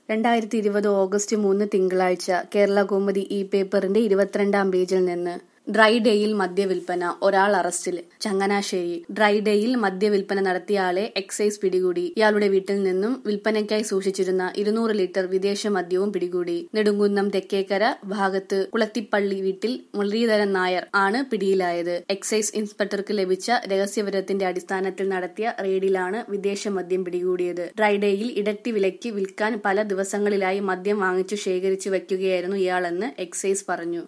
രണ്ടായിരത്തി ഇരുപത് ഓഗസ്റ്റ് മൂന്ന് തിങ്കളാഴ്ച കേരള കൗമുദി ഈ പേപ്പറിന്റെ ഇരുപത്തിരണ്ടാം പേജിൽ നിന്ന് ഡ്രൈ ഡേയിൽ മദ്യവിൽപ്പന ഒരാൾ അറസ്റ്റിൽ ചങ്ങനാശ്ശേരി ഡ്രൈ ഡേയിൽ മദ്യവിൽപ്പന നടത്തിയ ആളെ എക്സൈസ് പിടികൂടി ഇയാളുടെ വീട്ടിൽ നിന്നും വിൽപ്പനയ്ക്കായി സൂക്ഷിച്ചിരുന്ന ഇരുന്നൂറ് ലിറ്റർ വിദേശ മദ്യവും പിടികൂടി നെടുങ്കുന്നം തെക്കേക്കര ഭാഗത്ത് കുളത്തിപ്പള്ളി വീട്ടിൽ മുരളീധരൻ നായർ ആണ് പിടിയിലായത് എക്സൈസ് ഇൻസ്പെക്ടർക്ക് ലഭിച്ച രഹസ്യവിവരത്തിന്റെ അടിസ്ഥാനത്തിൽ നടത്തിയ റെയ്ഡിലാണ് വിദേശ മദ്യം പിടികൂടിയത് ഡ്രൈ ഡേയിൽ ഇടട്ടി വിലയ്ക്ക് വിൽക്കാൻ പല ദിവസങ്ങളിലായി മദ്യം വാങ്ങിച്ചു ശേഖരിച്ചു വയ്ക്കുകയായിരുന്നു ഇയാളെന്ന് എക്സൈസ് പറഞ്ഞു